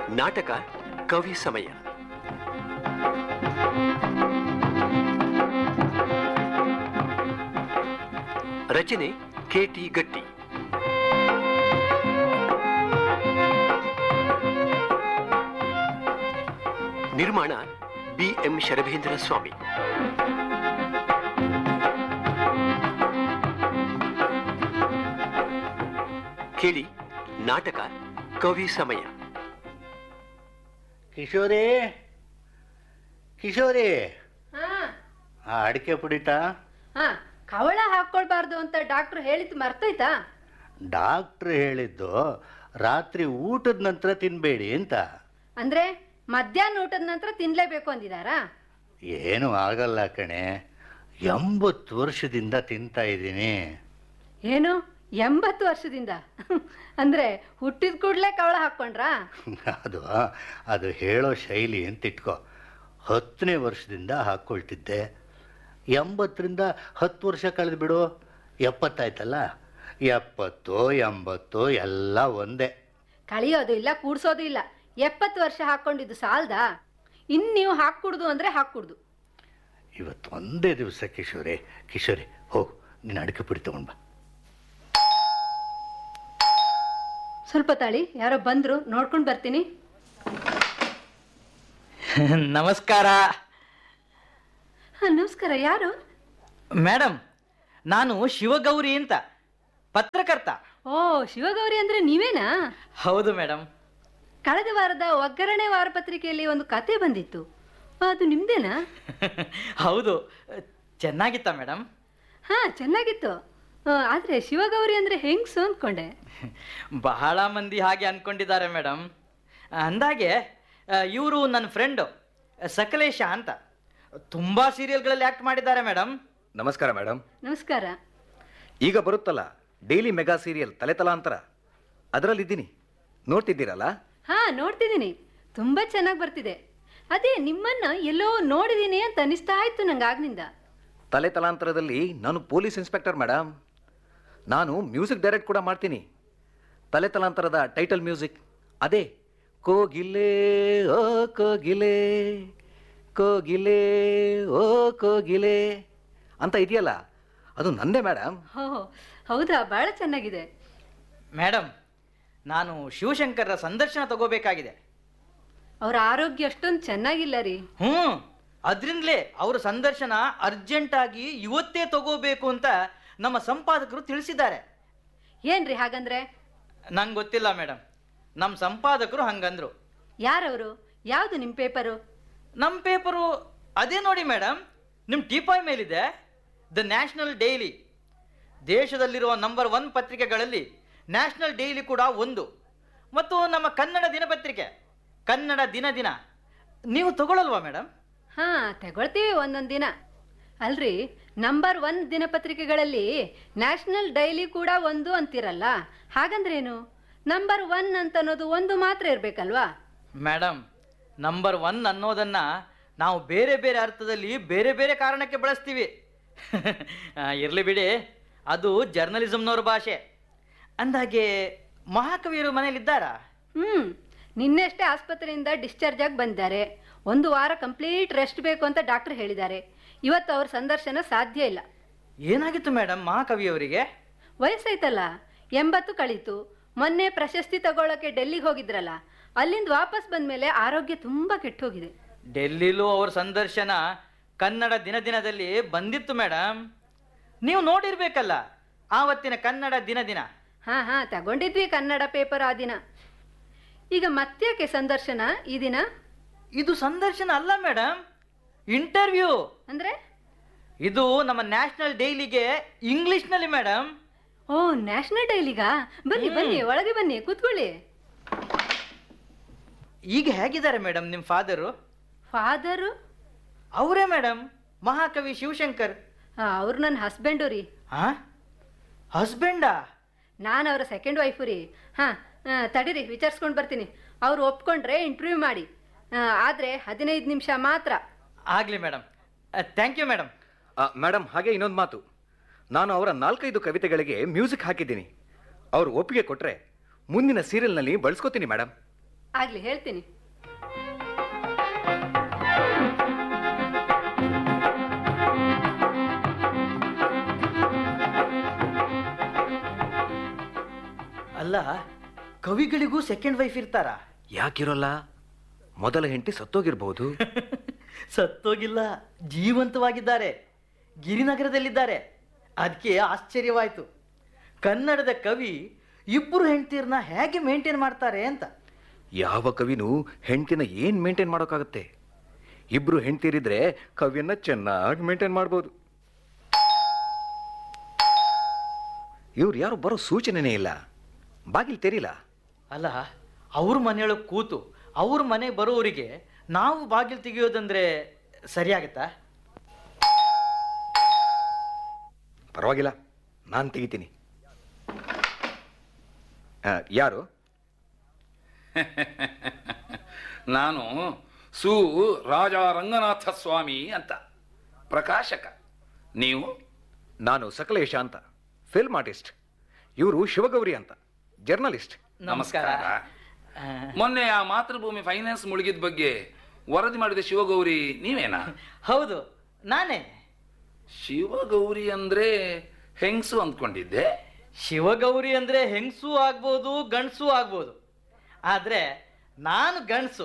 ನಾಟಕ ಕವಿ ಸಮಯ ರಚನೆ ಕೆಟಿ ಗಟ್ಟಿ ನಿರ್ಮಾಣ ಬಿ ಎಂ ಶರಭೇಂದ್ರ ಸ್ವಾಮಿ ಕೇಳಿ ನಾಟಕ ಕವಿ ಸಮಯ ಕಿಶೋರಿ ಕಿಶೋರಿ ಹಾ ಆ ಅಡಿಕೆ ಪುಡಿತಾ ಹಾ ಕವಳ ಹಾಕೊಳ್ಬಾರ್ದು ಅಂತ ಡಾಕ್ಟ್ರು ಹೇಳಿದ್ದು ಮರ್ತೋಯ್ತಾ ಡಾಕ್ಟ್ರ್ ಹೇಳಿದ್ದು ರಾತ್ರಿ ಊಟದ ನಂತರ ತಿನ್ಬೇಡಿ ಅಂತ ಅಂದ್ರೆ ಮಧ್ಯಾಹ್ನ ಊಟದ ನಂತರ ತಿನ್ಲೇಬೇಕು ಅಂದಿದಾರಾ ಏನು ಆಗಲ್ಲ ಕಣೆ ಎಂಬತ್ತು ವರ್ಷದಿಂದ ತಿಂತಾ ಇದ್ದೀನಿ ಏನು ಎಂಬತ್ತು ವರ್ಷದಿಂದ ಅಂದ್ರೆ ಹುಟ್ಟಿದ ಕೂಡಲೇ ಕವಳ ಹಾಕ್ಕೊಂಡ್ರಾ ಅದು ಅದು ಹೇಳೋ ಶೈಲಿ ಅಂತ ಇಟ್ಕೋ ಹತ್ತನೇ ವರ್ಷದಿಂದ ಹಾಕ್ಕೊಳ್ತಿದ್ದೆ ಎಂಬತ್ತರಿಂದ ಹತ್ತು ವರ್ಷ ಕಳೆದು ಬಿಡು ಎಪ್ಪತ್ತಾಯ್ತಲ್ಲ ಎಪ್ಪತ್ತು ಎಂಬತ್ತು ಎಲ್ಲ ಒಂದೇ ಕಳಿಯೋದು ಇಲ್ಲ ಕೂಡ್ಸೋದು ಇಲ್ಲ ಎಪ್ಪತ್ತು ವರ್ಷ ಹಾಕೊಂಡಿದ್ದು ಸಾಲ್ದಾ ಇನ್ನು ನೀವು ಹಾಕ್ಕುಡ್ದು ಅಂದ್ರೆ ಹಾಕ್ಕುಡ್ದು ಇವತ್ತು ಒಂದೇ ದಿವಸ ಕಿಶೋರಿ ಕಿಶೋರಿ ಹೋಗು ನೀನು ಅಡಿಕೆ ಪುಡಿ ತಗೊಂಡ್ ಬಾ ಸ್ವಲ್ಪ ತಾಳಿ ಯಾರೋ ಬಂದ್ರು ನೋಡ್ಕೊಂಡು ಬರ್ತೀನಿ ನಮಸ್ಕಾರ ಹಾ ನಮಸ್ಕಾರ ಯಾರು ಮೇಡಮ್ ನಾನು ಶಿವಗೌರಿ ಅಂತ ಪತ್ರಕರ್ತ ಓ ಶಿವಗೌರಿ ಅಂದ್ರೆ ನೀವೇನಾ ಹೌದು ಮೇಡಮ್ ಕಳೆದ ವಾರದ ಒಗ್ಗರಣೆ ವಾರಪತ್ರಿಕೆಯಲ್ಲಿ ಒಂದು ಕತೆ ಬಂದಿತ್ತು ಅದು ನಿಮ್ದೇನಾ ಹೌದು ಚೆನ್ನಾಗಿತ್ತ ಮೇಡಮ್ ಹಾ ಚೆನ್ನಾಗಿತ್ತು ಆ, ಆದ್ರೆ ಶಿವಗೌರಿ ಅಂದ್ರೆ ಹೆಂಗ್ಸು ಅಂದ್ಕೊಂಡೆ ಬಹಳ ಮಂದಿ ಹಾಗೆ ಅನ್ಕೊಂಡಿದ್ದಾರೆ ಮೇಡಮ್ ಅಂದಾಗೆ ಇವರು ನನ್ನ ಫ್ರೆಂಡು ಸಕಲೇಶ ಅಂತ ತುಂಬ ಸೀರಿಯಲ್ಗಳಲ್ಲಿ ಆ್ಯಕ್ಟ್ ಮಾಡಿದ್ದಾರೆ ಮೇಡಮ್ ನಮಸ್ಕಾರ ಮೇಡಮ್ ನಮಸ್ಕಾರ ಈಗ ಬರುತ್ತಲ್ಲ ಡೈಲಿ ಮೆಗಾ ಸೀರಿಯಲ್ ತಲೆ ತಲಾಂತರ ಅದರಲ್ಲಿದ್ದೀನಿ ನೋಡ್ತಿದ್ದೀರಲ್ಲ ಹಾ ನೋಡ್ತಿದ್ದೀನಿ ತುಂಬಾ ಚೆನ್ನಾಗಿ ಬರ್ತಿದೆ ಅದೇ ನಿಮ್ಮನ್ನ ಎಲ್ಲೋ ನೋಡಿದೀನಿ ಅಂತ ಅನಿಸ್ತಾ ಇತ್ತು ನಂಗೆ ಆಗ್ನಿಂದ ತಲೆ ತಲಾಂತರದಲ್ಲಿ ನಾನು ಪೊಲೀಸ್ ಇನ್ಸ್ಪೆಕ್ಟರ್ ಮೇಡಮ್ ನಾನು ಮ್ಯೂಸಿಕ್ ಡೈರೆಕ್ಟ್ ಕೂಡ ಮಾಡ್ತೀನಿ ತಲೆ ತಲಾಂತರದ ಟೈಟಲ್ ಮ್ಯೂಸಿಕ್ ಅದೇ ಕೋಗಿಲೆ ಓ ಕೋಗಿಲೆ ಕೋಗಿಲೆ ಓ ಕೋಗಿಲೆ ಅಂತ ಇದೆಯಲ್ಲ ಅದು ನಂದೇ ಮೇಡಮ್ ಹೋ ಹೌದಾ ಬಹಳ ಚೆನ್ನಾಗಿದೆ ಮೇಡಮ್ ನಾನು ಶಿವಶಂಕರ್ರ ಸಂದರ್ಶನ ತಗೋಬೇಕಾಗಿದೆ ಅವ್ರ ಆರೋಗ್ಯ ಅಷ್ಟೊಂದು ಚೆನ್ನಾಗಿಲ್ಲ ರೀ ಹ್ಞೂ ಅದರಿಂದಲೇ ಅವರ ಸಂದರ್ಶನ ಅರ್ಜೆಂಟಾಗಿ ಇವತ್ತೇ ತಗೋಬೇಕು ಅಂತ ನಮ್ಮ ಸಂಪಾದಕರು ತಿಳಿಸಿದ್ದಾರೆ ಏನ್ರಿ ಹಾಗಂದ್ರೆ ನಂಗೆ ಗೊತ್ತಿಲ್ಲ ಮೇಡಮ್ ನಮ್ಮ ಸಂಪಾದಕರು ಹಂಗಂದ್ರು ಯಾರವರು ಯಾವುದು ನಿಮ್ಮ ಪೇಪರು ನಮ್ಮ ಪೇಪರು ಅದೇ ನೋಡಿ ಮೇಡಮ್ ನಿಮ್ಮ ಟೀಪಾಯ್ ಮೇಲಿದೆ ದ ನ್ಯಾಷನಲ್ ಡೈಲಿ ದೇಶದಲ್ಲಿರುವ ನಂಬರ್ ಒನ್ ಪತ್ರಿಕೆಗಳಲ್ಲಿ ನ್ಯಾಷನಲ್ ಡೈಲಿ ಕೂಡ ಒಂದು ಮತ್ತು ನಮ್ಮ ಕನ್ನಡ ದಿನಪತ್ರಿಕೆ ಕನ್ನಡ ದಿನ ದಿನ ನೀವು ತಗೊಳ್ಳಲ್ವಾ ಮೇಡಮ್ ಹಾ ತಗೊಳ್ತೀವಿ ಒಂದೊಂದು ದಿನ ಅಲ್ರಿ ನಂಬರ್ ಒನ್ ದಿನಪತ್ರಿಕೆಗಳಲ್ಲಿ ನ್ಯಾಷನಲ್ ಡೈಲಿ ಕೂಡ ಒಂದು ಅಂತಿರಲ್ಲ ಹಾಗಂದ್ರೇನು ನಂಬರ್ ಒನ್ ಅಂತ ಅನ್ನೋದು ಒಂದು ಮಾತ್ರ ಇರಬೇಕಲ್ವಾ ಮೇಡಮ್ ನಂಬರ್ ಒನ್ ಅನ್ನೋದನ್ನ ನಾವು ಬೇರೆ ಬೇರೆ ಅರ್ಥದಲ್ಲಿ ಬೇರೆ ಬೇರೆ ಕಾರಣಕ್ಕೆ ಬಳಸ್ತೀವಿ ಇರಲಿ ಬಿಡಿ ಅದು ಜರ್ನಲಿಸಮ್ನವ್ರ ಭಾಷೆ ಅಂದಾಗೆ ಮಹಾಕವಿಯರು ಮನೇಲಿದ್ದಾರಾ ಹ್ಮ್ ನಿನ್ನೆಷ್ಟೇ ಆಸ್ಪತ್ರೆಯಿಂದ ಡಿಸ್ಚಾರ್ಜ್ ಆಗಿ ಬಂದಿದ್ದಾರೆ ಒಂದು ವಾರ ಕಂಪ್ಲೀಟ್ ರೆಸ್ಟ್ ಬೇಕು ಅಂತ ಡಾಕ್ಟರ್ ಹೇಳಿದ್ದಾರೆ ಇವತ್ತು ಅವ್ರ ಸಂದರ್ಶನ ಸಾಧ್ಯ ಇಲ್ಲ ಏನಾಗಿತ್ತು ಮೇಡಮ್ ಮಹಾಕವಿಯವರಿಗೆ ವಯಸ್ಸಾಯ್ತಲ್ಲ ಎಂಬತ್ತು ಕಳೀತು ಮೊನ್ನೆ ಪ್ರಶಸ್ತಿ ತಗೊಳ್ಳೋಕೆ ಡೆಲ್ಲಿಗೆ ಹೋಗಿದ್ರಲ್ಲ ಅಲ್ಲಿಂದ ವಾಪಸ್ ಬಂದ್ಮೇಲೆ ಆರೋಗ್ಯ ತುಂಬಾ ಕೆಟ್ಟೋಗಿದೆ ಡೆಲ್ಲಿಲೂ ಅವ್ರ ಸಂದರ್ಶನ ಕನ್ನಡ ದಿನ ದಿನದಲ್ಲಿ ಬಂದಿತ್ತು ಮೇಡಮ್ ನೀವು ನೋಡಿರ್ಬೇಕಲ್ಲ ಆವತ್ತಿನ ಕನ್ನಡ ದಿನ ದಿನ ಹಾ ಹಾ ತಗೊಂಡಿದ್ವಿ ಕನ್ನಡ ಪೇಪರ್ ಆ ದಿನ ಈಗ ಮತ್ತ್ಯಾಕೆ ಸಂದರ್ಶನ ಈ ದಿನ ಇದು ಸಂದರ್ಶನ ಅಲ್ಲ ಮೇಡಮ್ ಇಂಟರ್ವ್ಯೂ ಅಂದ್ರೆ ಇದು ನಮ್ಮ ನ್ಯಾಷನಲ್ ಡೈಲಿಗೆ ಇಂಗ್ಲಿಷ್ನಲ್ಲಿ ಮೇಡಮ್ ಓ ನ್ಯಾಷನಲ್ ಡೈಲಿಗಾ ಬನ್ನಿ ಬನ್ನಿ ಒಳಗೆ ಬನ್ನಿ ಕೂತ್ಕೊಳ್ಳಿ ಈಗ ಹೇಗಿದ್ದಾರೆ ಮೇಡಮ್ ನಿಮ್ಮ ಫಾದರು ಫಾದರು ಅವರೇ ಮೇಡಮ್ ಮಹಾಕವಿ ಶಿವಶಂಕರ್ ಅವ್ರು ನನ್ನ ಹಸ್ಬೆಂಡು ರೀ ಹಾ ಹಸ್ಬೆಂಡಾ ನಾನು ಅವರ ಸೆಕೆಂಡ್ ವೈಫು ರೀ ಹಾಂ ತಡೀರಿ ವಿಚಾರಿಸ್ಕೊಂಡು ಬರ್ತೀನಿ ಅವ್ರು ಒಪ್ಕೊಂಡ್ರೆ ಇಂಟರ್ವ್ಯೂ ಮಾಡಿ ಆ, ಆದ್ರೆ ಹದಿನೈದು ನಿಮಿಷ ಮಾತ್ರ ಆಗಲಿ madam thank you madam madam ಹಾಗೆ ಇನ್ನೊಂದು ಮಾತು ನಾನು ಅವರ ನಾಲ್ಕೈದು ಕವಿತೆಗಳಿಗೆ ಮ್ಯೂಸಿಕ್ ಹಾಕಿದ್ದೀನಿ ಅವರು ಒಪ್ಪಿಗೆ ಕೊಟ್ಟರೆ ಮುಂದಿನ ಸೀರಿಯಲ್ನಲ್ಲಿ ಬಳಸ್ಕೋತೀನಿ ಮೇಡಮ್ ಆಗ್ಲಿ ಹೇಳ್ತೀನಿ ಅಲ್ಲ ಕವಿಗಳಿಗೂ ಸೆಕೆಂಡ್ ವೈಫ್ ಇರ್ತಾರಾ ಯಾಕಿರೋಲ್ಲ ಮೊದಲ ಹೆಂಡತಿ ಸತ್ತೋಗಿರ್ಬೋದು ಸತ್ತೋಗಿಲ್ಲ ಜೀವಂತವಾಗಿದ್ದಾರೆ ಗಿರಿನಗರದಲ್ಲಿದ್ದಾರೆ ಅದಕ್ಕೆ ಆಶ್ಚರ್ಯವಾಯಿತು ಕನ್ನಡದ ಕವಿ ಇಬ್ಬರು ಹೆಂಡತಿಯರನ್ನ ಹೇಗೆ ಮೇಂಟೈನ್ ಮಾಡ್ತಾರೆ ಅಂತ ಯಾವ ಕವಿನೂ ಹೆಂಡತಿನ ಏನ್ ಮೇಂಟೈನ್ ಮಾಡೋಕ್ಕಾಗತ್ತೆ ಇಬ್ರು ಹೆಂಡ್ತಿರಿದ್ರೆ ಕವಿಯನ್ನ ಚೆನ್ನಾಗಿ ಮೇಂಟೈನ್ ಮಾಡ್ಬೋದು ಇವ್ರು ಯಾರು ಬರೋ ಸೂಚನೆನೇ ಇಲ್ಲ ಬಾಗಿಲು ತೆರೀಲ ಅಲ್ಲ ಅವ್ರ ಮನೆಯೊಳಗೆ ಕೂತು ಅವ್ರ ಮನೆಗೆ ಬರೋವರಿಗೆ ನಾವು ಬಾಗಿಲು ತೆಗೆಯೋದಂದ್ರೆ ಸರಿಯಾಗತ್ತಾ ಪರವಾಗಿಲ್ಲ ನಾನು ತೆಗಿತೀನಿ ಆ, ಯಾರು ನಾನು ಸು ರಾಜ ರಂಗನಾಥ ಸ್ವಾಮಿ ಅಂತ ಪ್ರಕಾಶಕ ನೀವು ನಾನು ಸಕಲೇಶ ಅಂತ ಫಿಲ್ಮ್ ಆರ್ಟಿಸ್ಟ್ ಇವರು ಶಿವಗೌರಿ ಅಂತ ಜರ್ನಲಿಸ್ಟ್ ನಮಸ್ಕಾರ ಆ, ಮೊನ್ನೆ ಆ ಮಾತೃಭೂಮಿ ಫೈನಾನ್ಸ್ ಮುಳುಗಿದ ಬಗ್ಗೆ ವರದಿ ಮಾಡಿದ ಶಿವಗೌರಿ ನೀವೇನಾ ಹೌದು ನಾನೇ ಶಿವಗೌರಿ ಅಂದ್ರೆ ಹೆಂಗಸು ಅಂದ್ಕೊಂಡಿದ್ದೆ ಶಿವಗೌರಿ ಅಂದ್ರೆ ಹೆಂಗಸೂ ಆಗ್ಬೋದು ಗಂಡಸೂ ಆಗ್ಬೋದು ಆದ್ರೆ ನಾನು ಗಂಡಸು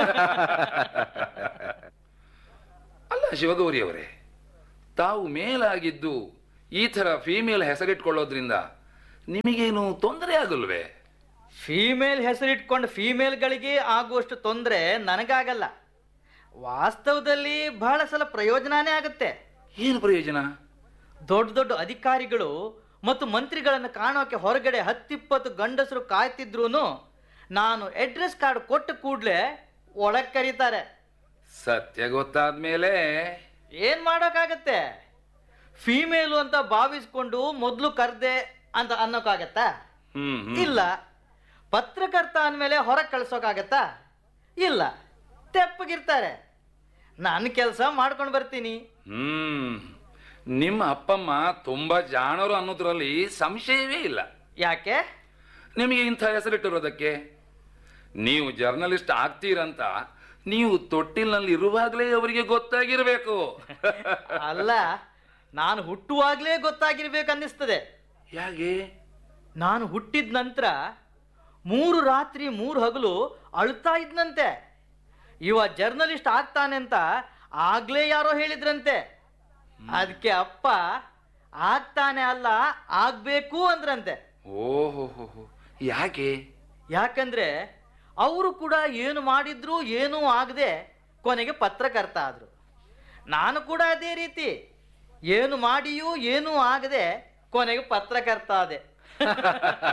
ಅಲ್ಲ ಶಿವಗೌರಿ ಅವರೇ ತಾವು ಮೇಲಾಗಿದ್ದು ಈ ಥರ ಫೀಮೇಲ್ ಹೆಸರಿಟ್ಕೊಳ್ಳೋದ್ರಿಂದ ನಿಮಗೇನು ತೊಂದರೆ ಆಗಲ್ವೇ ಫೀಮೇಲ್ ಹೆಸರಿಟ್ಕೊಂಡು ಫೀಮೇಲ್ಗಳಿಗೆ ಆಗುವಷ್ಟು ತೊಂದರೆ ನನಗಾಗಲ್ಲ ವಾಸ್ತವದಲ್ಲಿ ಬಹಳ ಸಲ ಪ್ರಯೋಜನನೇ ಆಗುತ್ತೆ ಏನು ಪ್ರಯೋಜನ ದೊಡ್ಡ ದೊಡ್ಡ ಅಧಿಕಾರಿಗಳು ಮತ್ತು ಮಂತ್ರಿಗಳನ್ನು ಕಾಣೋಕೆ ಹೊರಗಡೆ ಹತ್ತಿಪ್ಪತ್ತು ಗಂಡಸರು ಕಾಯ್ತಿದ್ರು ನಾನು ಅಡ್ರೆಸ್ ಕಾರ್ಡ್ ಕೊಟ್ಟ ಕೂಡಲೇ ಒಳಗೆ ಕರೀತಾರೆ ಸತ್ಯ ಗೊತ್ತಾದ್ಮೇಲೆ ಏನ್ ಮಾಡೋಕ್ಕಾಗತ್ತೆ ಫೀಮೇಲು ಅಂತ ಭಾವಿಸ್ಕೊಂಡು ಮೊದಲು ಕರ್ದೆ ಅಂತ ಅನ್ನೋಕ್ಕಾಗತ್ತಾ ಹ್ಮ್ ಹ್ಮ್. ಇಲ್ಲ ಪತ್ರಕರ್ತ ಅಂದಮೇಲೆ ಹೊರಗೆ ಕಳ್ಸೋಕ್ಕಾಗತ್ತಾ ಇಲ್ಲ ತೆಪ್ಪಗಿರ್ತಾರೆ ನನ್ನ ಕೆಲಸ ಮಾಡ್ಕೊಂಡು ಬರ್ತೀನಿ ಹ್ಮ್ ನಿಮ್ಮ ಅಪ್ಪಮ್ಮ ತುಂಬಾ ಜಾಣರು ಅನ್ನೋದ್ರಲ್ಲಿ ಸಂಶಯವೇ ಇಲ್ಲ ಯಾಕೆ ನಿಮಗೆ ಇಂಥ ಹೆಸರಿಟ್ಟಿರೋದಕ್ಕೆ ನೀವು ಜರ್ನಲಿಸ್ಟ್ ಆಗ್ತೀರಂತ ನೀವು ತೊಟ್ಟಿಲ್ನಲ್ಲಿ ಇರುವಾಗಲೇ ಅವರಿಗೆ ಗೊತ್ತಾಗಿರ್ಬೇಕು ಅಲ್ಲ ನಾನು ಹುಟ್ಟುವಾಗಲೇ ಗೊತ್ತಾಗಿರ್ಬೇಕು ಅನ್ನಿಸ್ತದೆ ಯಾಕೆ ನಾನು ಹುಟ್ಟಿದ ನಂತರ ಮೂರು ರಾತ್ರಿ ಮೂರು ಹಗಲು ಅಳ್ತಾ ಇದ್ನಂತೆ ಇವ ಜರ್ನಲಿಸ್ಟ್ ಆಗ್ತಾನೆ ಅಂತ ಆಗ್ಲೇ ಯಾರೋ ಹೇಳಿದ್ರಂತೆ ಅದಕ್ಕೆ ಅಪ್ಪ ಆಗ್ತಾನೆ ಅಲ್ಲ ಆಗ್ಬೇಕು ಅಂದ್ರಂತೆ ಓಹೋ ಯಾಕೆ ಯಾಕಂದ್ರೆ ಅವರು ಕೂಡ ಏನು ಮಾಡಿದ್ರು ಏನೂ ಆಗದೆ ಕೊನೆಗೆ ಪತ್ರಕರ್ತ ಆದ್ರು ನಾನು ಕೂಡ ಅದೇ ರೀತಿ ಏನು ಮಾಡಿಯೂ ಏನೂ ಆಗದೆ ಕೊನೆಗೆ ಪತ್ರಕರ್ತ ಆದೆ